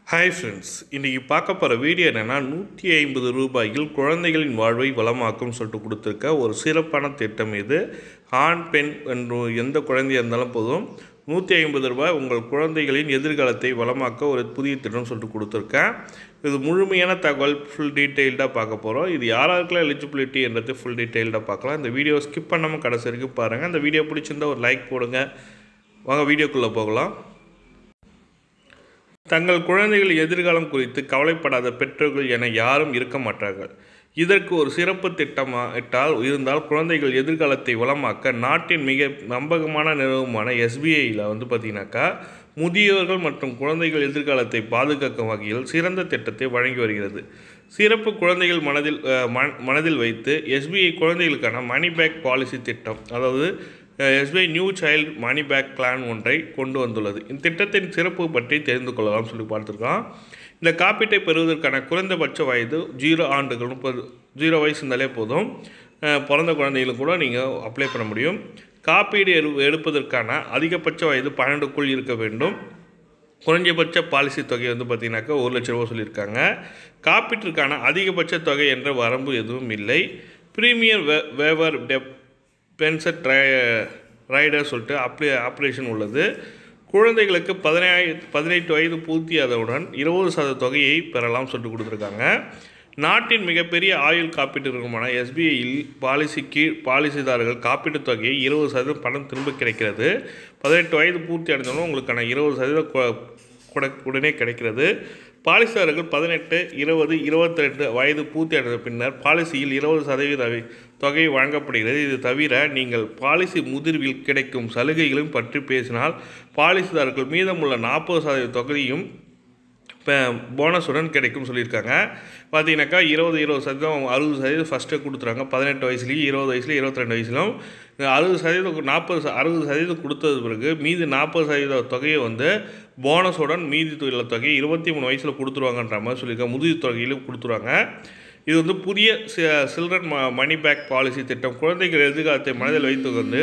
hi friends இன்றைக்கி பார்க்க போகிற வீடியோ என்னென்னா நூற்றி ஐம்பது ரூபாயில் குழந்தைகளின் வாழ்வை வளமாக்கும் சொல்லிட்டு கொடுத்துருக்க ஒரு சிறப்பான திட்டம் இது ஆண் பெண் என்று எந்த குழந்தையாக இருந்தாலும் போதும் நூற்றி ஐம்பது ரூபாய் உங்கள் குழந்தைகளின் எதிர்காலத்தை வளமாக்க ஒரு புதிய திட்டம் சொல்லிட்டு கொடுத்துருக்கேன் இது முழுமையான தகவல் ஃபுல் டீட்டெயில்டாக பார்க்க போகிறோம் இது யாராருக்கெல்லாம் எலிஜிபிலிட்டி என்றது ஃபுல் டீட்டெயில்டாக பார்க்கலாம் இந்த வீடியோ ஸ்கிப் பண்ணாமல் கடைசி வரைக்கும் பாருங்கள் இந்த வீடியோ பிடிச்சிருந்தா ஒரு லைக் போடுங்க வாங்க வீடியோக்குள்ளே போகலாம் தங்கள் குழந்தைகள் எதிர்காலம் குறித்து கவலைப்படாத பெற்றோர்கள் என யாரும் இருக்க மாட்டார்கள் இதற்கு ஒரு சிறப்பு திட்டமாக இட்டால் இருந்தால் குழந்தைகள் எதிர்காலத்தை வளமாக்க நாட்டின் மிக நம்பகமான நிறுவனமான எஸ்பிஐயில் வந்து பார்த்தீங்கன்னாக்கா முதியோர்கள் மற்றும் குழந்தைகள் எதிர்காலத்தை பாதுகாக்கும் வகையில் சிறந்த திட்டத்தை வழங்கி வருகிறது சிறப்பு குழந்தைகள் மனதில் அஹ், மன- மனதில் வைத்து எஸ்பிஐ குழந்தைகளுக்கான மணி பேக் பாலிசி திட்டம் அதாவது SBI new child money back plan ஒன்றை கொண்டு வந்துள்ளது இந்த திட்டத்தின் சிறப்பு பற்றி தெரிந்து கொள்ளலாம் சொல்லி பார்த்துருக்கோம் இந்த காப்பீட்டை பெறுவதற்கான குறைந்தபட்ச வயது ஜீரோ ஆண்டுகள் முப்பது ஜீரோ வயசு இருந்தாலே போதும் அஹ், பிறந்த குழந்தைகளும் கூட நீங்கள் அப்ளை பண்ண முடியும் காப்பீடு எடு எடுப்பதற்கான அதிகபட்ச வயது பன்னெண்டுக்குள் இருக்க வேண்டும் குறைஞ்சபட்ச பாலிசி தொகை வந்து பார்த்தீங்கன்னாக்கா ஒரு லட்ச ரூபா சொல்லியிருக்காங்க காப்பீட்டிற்கான அதிகபட்ச தொகை என்ற வரம்பு எதுவும் இல்லை ப்ரீமியர் வே வேவர் டெப் பென்சட் ரை ரைடர் சொல்லிட்டு அப்ளை ஆப்ரேஷன் உள்ளது குழந்தைகளுக்கு பதினேழு பதினெட்டு வயது பூர்த்தியாதவுடன் இருபது சதவீத தொகையை பெறலாம் சொல்லிட்டு கொடுத்துருக்காங்க நாட்டின் மிகப்பெரிய ஆயுள் காப்பீட்டு நிறுவனமான எஸ்பிஐயில் பாலிசி கீழ் பாலிசிதாரர்கள் காப்பீட்டுத் தொகையை இருபது சதவீதம் பணம் திரும்ப கிடைக்கிறது பதினெட்டு வயது பூர்த்தி அடைந்தவுடன் உங்களுக்கான இருபது சதவீத கொ- கொட- உடனே கிடைக்கிறது பாலிசிதாரர்கள் பதினெட்டு இருபது இருபத்தி ரெண்டு வயது பூர்த்தி அடைந்த பின்னர் பாலிசியில் இருபது சதவீத வி- தொகை வழங்கப்படுகிறது இது தவிர நீங்கள் பாலிசி முதிர்வில் கிடைக்கும் சலுகைகளையும் பற்றி பேசினால் பாலிசிதாரர்கள் மீதமுள்ள நாற்பது சதவீத தொகையும் இப்போ போனஸுடன் கிடைக்கும் சொல்லியிருக்காங்க பார்த்தீங்கன்னாக்கா இருபது இருபது சதவீதம் அறுபது சதவீதம் ஃபஸ்ட்டு கொடுத்துறாங்க பதினெட்டு வயசுலேயும் இருபது வயசுலேயும் இருபத்தி ரெண்டு வயசுலையும் அறுபது சதவீதம் நாற்பது ச- அறுபது சதவீதம் கொடுத்தது பிறகு மீதி நாற்பது சதவீத தொகையை வந்து போனஸுடன் மீதி உள்ள தொகையை இருபத்தி மூணு வயசில் கொடுத்துருவாங்கன்ற மாதிரி சொல்லியிருக்காங்க முதிய தொகையிலும் கொடுத்துருவாங்க இது வந்து புதிய சில்ட்ரன் ம மணி பேக் பாலிசி திட்டம் குழந்தைகள் எதிர்காலத்தை மனதில் வைத்து கொண்டு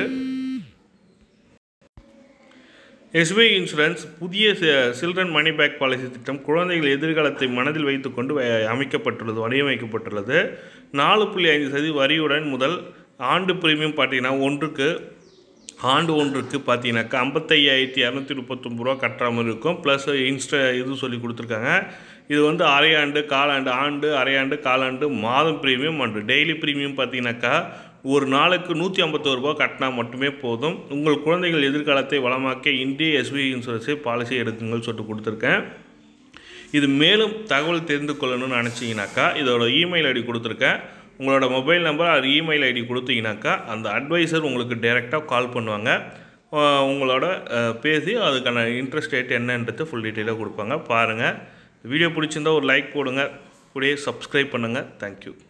எஸ்பிஐ இன்சூரன்ஸ் புதிய சில்ட்ரன் மணி பேக் பாலிசி திட்டம் குழந்தைகள் எதிர்காலத்தை மனதில் வைத்துக்கொண்டு வ- அமைக்கப்பட்டுள்ளது வடிவமைக்கப்பட்டுள்ளது நாலு புள்ளி ஐந்து சதவீத வரியுடன் முதல் ஆண்டு பிரீமியம் பார்த்தீங்கன்னா ஒன்றுக்கு ஆண்டு ஒன்றுக்கு பார்த்தீங்கன்னாக்கா ஐம்பத்தையாயிரத்தி இரநூத்தி முப்பத்தொம்பது ரூபா கட்டுற மாதிரி இருக்கும் ப்ளஸ் இன்ஸ்டா இது சொல்லி கொடுத்துருக்காங்க இது வந்து அரையாண்டு காலாண்டு ஆண்டு அரையாண்டு காலாண்டு மாதம் பிரீமியம் அண்டு டெய்லி பிரீமியம் பார்த்தீங்கன்னாக்கா ஒரு நாளுக்கு நூற்றி ஐம்பத்தோரு ரூபா கட்டினா மட்டுமே போதும் உங்கள் குழந்தைகள் எதிர்காலத்தை வளமாக்க இந்திய எஸ்பிஐ இன்சூரன்ஸை பாலிசி எடுக்குங்கள் சொல்லிட்டு கொடுத்துருக்கேன் இது மேலும் தகவல் தெரிந்து கொள்ளணும்னு நினச்சிங்கனாக்கா இதோட இமெயில் ஐடி கொடுத்துருக்கேன் உங்களோட மொபைல் நம்பர் அது இமெயில் ஐடி கொடுத்தீங்கனாக்கா அந்த அட்வைசர் உங்களுக்கு டைரெக்டாக கால் பண்ணுவாங்க அஹ் உங்களோட அஹ், பேசி அதுக்கான இன்ட்ரெஸ்ட் ரேட் என்னன்றது ஃபுல் டீட்டெயிலாக கொடுப்பாங்க பாருங்கள் வீடியோ பிடிச்சிருந்தா ஒரு லைக் போடுங்க கூடயே சப்ஸ்கிரைப் பண்ணுங்கள் தேங்க்யூ